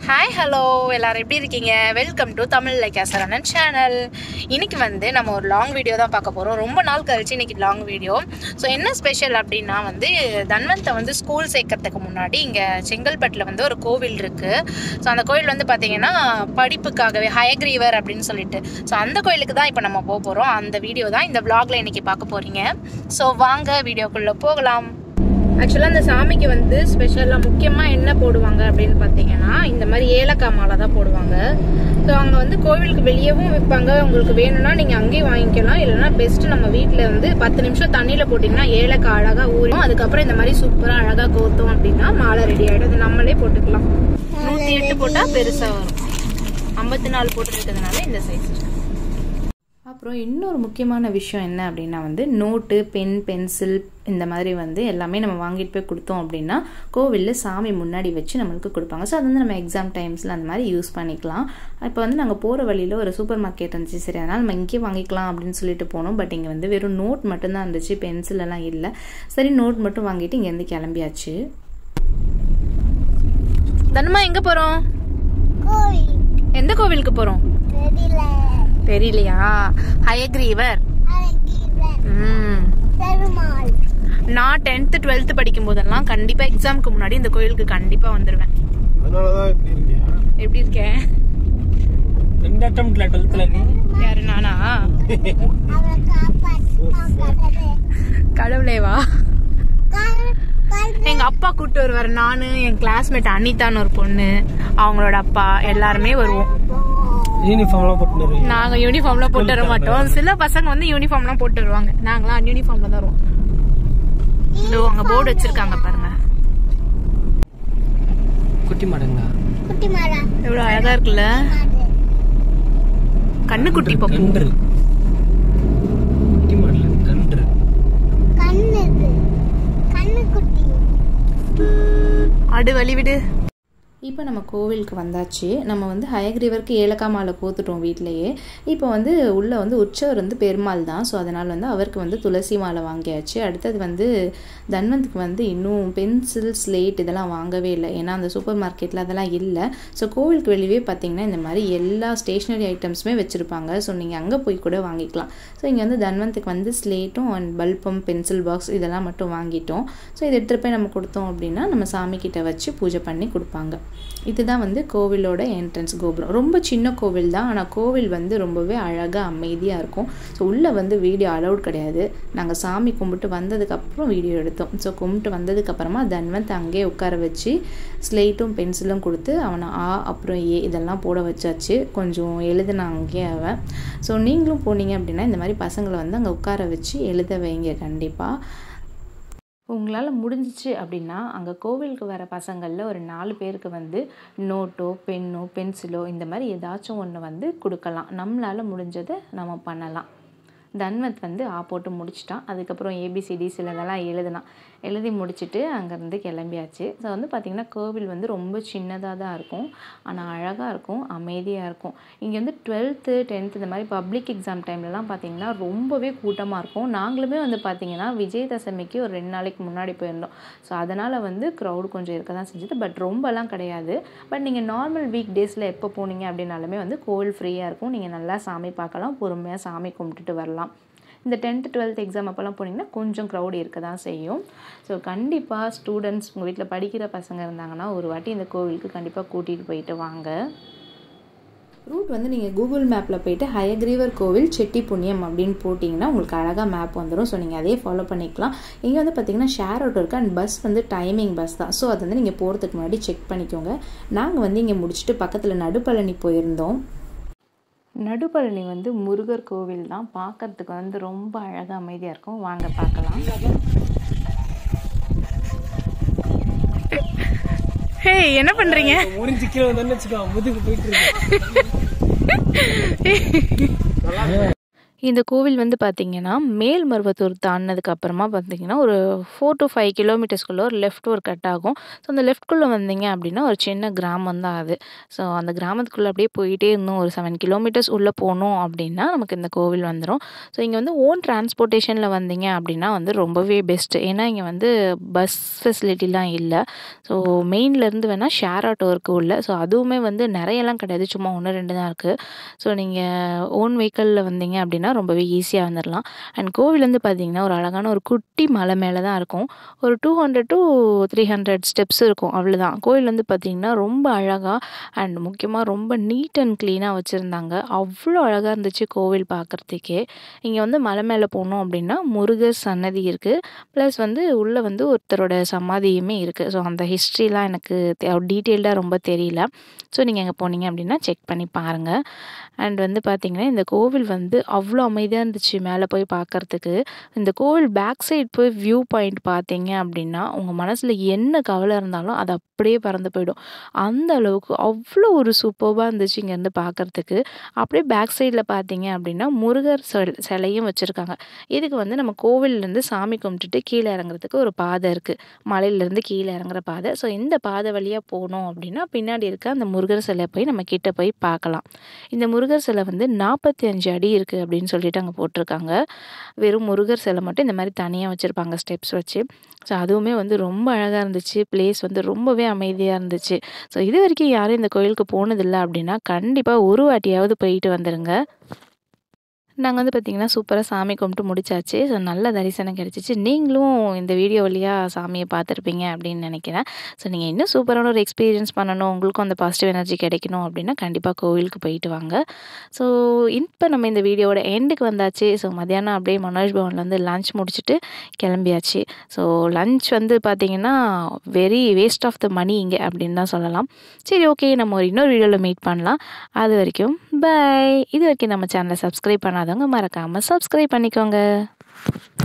hi hello எல்லாரும் எப்படி இருக்கீங்க welcome to Tamil like Saranan channel இன்னைக்கு வந்து நம்ம ஒரு லாங் வீடியோ தான் பார்க்க போகிறோம் ரொம்ப நாள் கழிச்சு இன்னைக்கு லாங் வீடியோ ஸோ என்ன ஸ்பெஷல் அப்படின்னா வந்து தன்வந்தை வந்து ஸ்கூல் சேர்க்கறதுக்கு முன்னாடி இங்கே செங்கல்பட்டில் வந்து ஒரு கோவில் இருக்குது ஸோ அந்த கோவில் வந்து பார்த்தீங்கன்னா படிப்புக்காகவே ஹயக்ரீவர் அப்படின்னு சொல்லிட்டு ஸோ அந்த கோயிலுக்கு தான் இப்போ நம்ம போக போகிறோம் அந்த வீடியோ தான் இந்த vlogல இன்னைக்கு பார்க்க போகிறீங்க ஸோ வாங்க வீடியோக்குள்ளே போகலாம் ஆக்சுவலாக அந்த சாமிக்கு வந்து ஸ்பெஷலாக முக்கியமாக என்ன போடுவாங்க அப்படின்னு பார்த்தீங்கன்னா இந்த மாதிரி ஏலக்காய் மாலை தான் போடுவாங்க ஸோ அங்கே வந்து கோவிலுக்கு வெளியவும் விற்பாங்க உங்களுக்கு வேணும்னா நீங்கள் அங்கேயும் வாங்கிக்கலாம் இல்லைன்னா பெஸ்ட் நம்ம வீட்டில் வந்து பத்து நிமிஷம் தண்ணியில் போட்டிங்கன்னா ஏலக்காய் அழகாக ஊறும் அதுக்கப்புறம் இந்த மாதிரி சூப்பராக அழகாக கோத்தோம் அப்படின்னா மாலை ரெடி ஆகிடும் அது நம்மளே போட்டுக்கலாம் நூற்றி எட்டு போட்டால் பெருசாக வரும் ஐம்பத்தி நாலு போட்டுருக்கிறதுனால இந்த சைஸ் அப்புறம் இன்னொரு முக்கியமான விஷயம் என்ன அப்படின்னா வந்து நோட்டு பென் பென்சில் இந்த மாதிரி வந்து எல்லாமே நம்ம வாங்கிட்டு போய் கொடுத்தோம் அப்படின்னா கோவிலில் சாமி முன்னாடி வச்சு நம்மளுக்கு கொடுப்பாங்க ஸோ அது வந்து நம்ம எக்ஸாம் டைம்ஸில் அந்த மாதிரி யூஸ் பண்ணிக்கலாம் இப்போ வந்து நாங்கள் போகிற வழியில் ஒரு சூப்பர் மார்க்கெட் இருந்துச்சு சரி அதனால் நம்ம இங்கேயே வாங்கிக்கலாம் அப்படின்னு சொல்லிட்டு போனோம் பட் இங்கே வந்து வெறும் நோட் மட்டும்தான் இருந்துச்சு பென்சில் எல்லாம் இல்லை சரி நோட் மட்டும் வாங்கிட்டு இங்கேருந்து கிளம்பியாச்சு தனுமா எங்கே போகிறோம் கோவில் எந்த கோவிலுக்கு போகிறோம் தெரியல தெரியலையா ஹயக்ரீவர் அழகிவன் ம் பெருமாள் நான் டென்த்து டுவெல்த்து படிக்கும் போதெல்லாம் கண்டிப்பா எக்ஸாமுக்கு முன்னாடி இந்த கோயிலுக்கு கண்டிப்பா வந்துருவேன் அதனாலதான் இப்படி இருக்கியா எப்படி இருக்கேன் ரெண்டு அட்டம்ல டுவெல்த்ல நீ யாரு நானா அவளை காப்பாற்று கடவுளேவா எங்க அப்பா கூட்டு வருவாரு நானு என் கிளாஸ்மேட் அனிதான்னு ஒரு பொண்ணு அவங்களோட அப்பா எல்லாருமே வருவோம் யூனிஃபார்ம்லாம் போட்டு வருவீங்க நாங்க யூனிஃபார்ம்லாம் போட்டு வர மாட்டோம் சில பசங்க வந்து யூனிஃபார்ம்லாம் போட்டு வருவாங்க நாங்களாம் யூனிஃபார்ம்ல தான் வருவோம் இதோ அங்க போர்டு வச்சிருக்காங்க பாருங்க குட்டி மாடுங்களா குட்டி மாடா எவ்வளவு அழகா இருக்குல்ல கண்ணு குட்டி பப்பு நன்று குட்டி மாடுல நன்று கண்ணு இது கண்ணு குட்டி அடு வழி விடு இப்போ நம்ம கோவிலுக்கு வந்தாச்சு நம்ம வந்து ஹயக்ரீவருக்கு ஏலக்காய் மாலை கோத்துட்டோம் வீட்டிலையே இப்போ வந்து உள்ளே வந்து உற்சவர் வந்து பெருமாள் தான் ஸோ அதனால் வந்து அவருக்கு வந்து துளசி மாலை வாங்கியாச்சு அடுத்தது வந்து தன்வந்த்க்கு வந்து இன்னும் பென்சில் ஸ்லேட் இதெல்லாம் வாங்கவே இல்லை ஏன்னா அந்த சூப்பர் மார்க்கெட்டில் அதெல்லாம் இல்லை ஸோ கோவிலுக்கு வெளியே பார்த்தீங்கன்னா இந்த மாதிரி எல்லா ஸ்டேஷ்னரி ஐட்டம்ஸுமே வச்சுருப்பாங்க ஸோ நீங்கள் அங்கே போய் கூட வாங்கிக்கலாம் ஸோ இங்கே வந்து தன்வந்த்துக்கு வந்து ஸ்லேட்டும் அண்ட் பல்பம் பென்சில் பாக்ஸ் இதெல்லாம் மட்டும் வாங்கிட்டோம் ஸோ இதை எடுத்துகிட்டு போய் நம்ம கொடுத்தோம் அப்படின்னா நம்ம சாமி கிட்ட வச்சு பூஜை பண்ணி கொடுப்பாங்க இதுதான் வந்து கோவிலோட என்ட்ரன்ஸ் கோபுரம் ரொம்ப சின்ன கோவில் தான் ஆனால் கோவில் வந்து ரொம்பவே அழகாக அமைதியாக இருக்கும் ஸோ உள்ளே வந்து வீடியோ அலௌட் கிடையாது நாங்கள் சாமி கும்பிட்டு வந்ததுக்கப்புறம் வீடியோ எடுத்தோம் ஸோ கும்பிட்டு வந்ததுக்கப்புறமா தன்வந்த் அங்கேயே உட்கார வச்சு ஸ்லேட்டும் பென்சிலும் கொடுத்து அவனை ஆ அப்புறம் ஏ இதெல்லாம் போட வச்சாச்சு கொஞ்சம் எழுதினான் அங்கேயே அவன் ஸோ நீங்களும் போனீங்க அப்படின்னா இந்த மாதிரி பசங்களை வந்து அங்கே உட்கார வச்சு எழுத வைங்க கண்டிப்பாக உங்களால் முடிஞ்சிச்சு அப்படின்னா அங்கே கோவிலுக்கு வர பசங்களில் ஒரு நாலு பேருக்கு வந்து நோட்டோ பென்னோ பென்சிலோ இந்த மாதிரி ஏதாச்சும் ஒன்று வந்து கொடுக்கலாம் நம்மளால் முடிஞ்சதை நம்ம பண்ணலாம் தன்வந்த் வந்து ஆ போட்டு முடிச்சிட்டான் அதுக்கப்புறம் ஏபிசிடி சிலதெல்லாம் எழுதினான் எழுதி முடிச்சுட்டு அங்கேருந்து கிளம்பியாச்சு ஸோ வந்து பார்த்திங்கன்னா கோவில் வந்து ரொம்ப சின்னதாக தான் இருக்கும் ஆனால் அழகாக இருக்கும் அமைதியாக இருக்கும் இங்கே வந்து டுவெல்த்து டென்த்து இந்த மாதிரி பப்ளிக் எக்ஸாம் டைம்லலாம் பார்த்திங்கன்னா ரொம்பவே கூட்டமாக இருக்கும் நாங்களுமே வந்து பார்த்திங்கன்னா விஜயதசமிக்கு ஒரு ரெண்டு நாளைக்கு முன்னாடி போயிருந்தோம் ஸோ அதனால் வந்து க்ரௌடு கொஞ்சம் இருக்க தான் செஞ்சது பட் ரொம்பலாம் கிடையாது பட் நீங்கள் நார்மல் வீக் டேஸில் எப்போ போனீங்க அப்படின்னாலுமே வந்து கோவில் ஃப்ரீயாக இருக்கும் நீங்கள் நல்லா சாமி பார்க்கலாம் பொறுமையாக சாமி கும்பிட்டுட்டு வரலாம் இந்த டென்த்து டுவெல்த் எக்ஸாம் அப்போல்லாம் போனீங்கன்னா கொஞ்சம் க்ரௌட் இருக்க தான் செய்யும் ஸோ கண்டிப்பாக ஸ்டூடெண்ட்ஸ் உங்கள் வீட்டில் படிக்கிற பசங்க இருந்தாங்கன்னா ஒரு வாட்டி இந்த கோவிலுக்கு கண்டிப்பாக கூட்டிகிட்டு போயிட்டு வாங்க ரூட் வந்து நீங்கள் கூகுள் மேப்பில் போயிட்டு ஹயக்ரீவர் கோவில் செட்டி புண்ணியம் அப்படின்னு போட்டிங்கன்னா உங்களுக்கு அழகாக மேப் வந்துடும் ஸோ நீங்கள் அதே ஃபாலோ பண்ணிக்கலாம் இங்கே வந்து பார்த்தீங்கன்னா ஷேர் ஆட்டோ இருக்குது அண்ட் பஸ் வந்து டைமிங் பஸ் தான் ஸோ அதை வந்து நீங்கள் போகிறதுக்கு முன்னாடி செக் பண்ணிக்கோங்க நாங்கள் வந்து இங்கே முடிச்சுட்டு பக்கத்தில் நடுப்பழனி போயிருந்தோம் நடுப்பழனி வந்து முருகர் கோவில் தான் பார்க்கறதுக்கு வந்து ரொம்ப அழகாக அமைதியாக இருக்கும் வாங்க பார்க்கலாம் ஹே என்ன பண்ணுறீங்க முடிஞ்சு கீழே வந்து வச்சுக்கோ முதுகு போயிட்டு இருக்கு இந்த கோவில் வந்து பார்த்திங்கன்னா மேல்மருவத்தூர் தாண்டினதுக்கு அப்புறமா பார்த்தீங்கன்னா ஒரு ஃபோர் டு ஃபைவ் கிலோமீட்டர்ஸ்குள்ளே ஒரு லெஃப்ட் ஒரு கட் ஆகும் ஸோ அந்த லெஃப்ட்குள்ளே வந்தீங்க அப்படின்னா ஒரு சின்ன கிராமம் தான் அது ஸோ அந்த கிராமத்துக்குள்ளே அப்படியே போயிட்டே இருந்தோம் ஒரு செவன் கிலோமீட்டர்ஸ் உள்ளே போனோம் அப்படின்னா நமக்கு இந்த கோவில் வந்துடும் ஸோ இங்கே வந்து ஓன் டிரான்ஸ்போர்ட்டேஷனில் வந்தீங்க அப்படின்னா வந்து ரொம்பவே பெஸ்ட்டு ஏன்னா இங்கே வந்து பஸ் ஃபெசிலிட்டிலாம் இல்லை ஸோ மெயின்லேருந்து வேணால் ஷேர் ஆட்டோ இருக்குது உள்ள ஸோ அதுவுமே வந்து நிறையலாம் கிடையாது சும்மா ஒன்று ரெண்டு தான் இருக்குது ஸோ நீங்கள் ஓன் வெஹிக்கிளில் வந்தீங்க அப்படின்னா ரொம்பவே ஈஸியாக வந்துடலாம் அண்ட் கோவில் வந்து பார்த்தீங்கன்னா ஒரு அழகான ஒரு குட்டி மலை மேலே தான் இருக்கும் ஒரு two hundred to three hundred steps இருக்கும் அவ்வளோதான் கோவில் வந்து பார்த்திங்கன்னா ரொம்ப அழகாக அண்ட் முக்கியமாக ரொம்ப நீட் அண்ட் க்ளீனாக வச்சுருந்தாங்க அவ்வளோ அழகாக இருந்துச்சு கோவில் பார்க்குறதுக்கே இங்கே வந்து மலை மேலே போனோம் அப்படின்னா முருகர் சன்னதி இருக்குது ப்ளஸ் வந்து உள்ளே வந்து ஒருத்தரோட சமாதியுமே இருக்குது ஸோ அந்த ஹிஸ்ட்ரிலாம் எனக்கு டீட்டெயில்டாக ரொம்ப தெரியல ஸோ நீங்கள் அங்கே போனீங்க அப்படின்னா செக் பண்ணி பாருங்கள் அண்ட் வந்து பார்த்திங்கன்னா இந்த கோவில் வந்து அவ்வளோ அமைதியாக இருந்துச்சு மேலே போய் பார்க்குறதுக்கு இந்த கோவில் பேக் சைடு போய் வியூ பாயிண்ட் பார்த்தீங்க அப்படின்னா உங்கள் மனசில் என்ன கவலை இருந்தாலும் அது அப்படியே பறந்து போயிடும் அந்த அளவுக்கு அவ்வளோ ஒரு சூப்பராக இருந்துச்சு இங்கேருந்து பார்க்குறதுக்கு அப்படியே பேக் சைடில் பார்த்தீங்க அப்படின்னா முருகர் சில சிலையும் வச்சுருக்காங்க இதுக்கு வந்து நம்ம கோவில்லேருந்து சாமி கும்பிட்டுட்டு கீழே இறங்குறதுக்கு ஒரு பாதை இருக்குது மலையிலேருந்து கீழே இறங்குற பாதை ஸோ இந்த பாதை வழியாக போனோம் அப்படின்னா பின்னாடி இருக்க அந்த முருகர் சிலை போய் நம்ம கிட்ட போய் பார்க்கலாம் இந்த முருகர் சிலை வந்து நாற்பத்தி அஞ்சு அடி இருக்குது அப்படின்னு சொல்லிட்டு அங்கே போட்டிருக்காங்க வெறும் முருகர் சிலை மட்டும் இந்த மாதிரி தனியாக வச்சுருப்பாங்க ஸ்டெப்ஸ் வச்சு ஸோ அதுவுமே வந்து ரொம்ப அழகாக இருந்துச்சு பிளேஸ் வந்து ரொம்பவே அமைதியாக இருந்துச்சு ஸோ இது வரைக்கும் யாரும் இந்த கோயிலுக்கு போனதில்லை அப்படின்னா கண்டிப்பாக ஒரு வாட்டியாவது போயிட்டு வந்துடுங்க நாங்கள் வந்து பார்த்திங்கன்னா சூப்பராக சாமி கும்பிட்டு முடிச்சாச்சு ஸோ நல்ல தரிசனம் கிடச்சிச்சு நீங்களும் இந்த வீடியோ வழியாக சாமியை பார்த்துருப்பீங்க அப்படின்னு நினைக்கிறேன் ஸோ நீங்கள் இன்னும் சூப்பரான ஒரு எக்ஸ்பீரியன்ஸ் பண்ணணும் உங்களுக்கும் அந்த பாசிட்டிவ் எனர்ஜி கிடைக்கணும் அப்படின்னா கண்டிப்பாக கோவிலுக்கு போயிட்டு வாங்க ஸோ இப்போ நம்ம இந்த வீடியோவோட எண்டுக்கு வந்தாச்சு ஸோ மத்தியானம் அப்படியே மனோஜ் பவனில் வந்து லஞ்ச் முடிச்சுட்டு கிளம்பியாச்சு ஸோ லஞ்ச் வந்து பார்த்திங்கன்னா very waste of the money இங்கே அப்படின்னு தான் சொல்லலாம் சரி ஓகே நம்ம ஒரு இன்னொரு வீடியோவில் மீட் பண்ணலாம் அது வரைக்கும் பை இது வரைக்கும் நம்ம சேனலை சப்ஸ்கிரைப் பண்ணாதவங்க மறக்காமல் சப்ஸ்கிரைப் பண்ணிக்கோங்க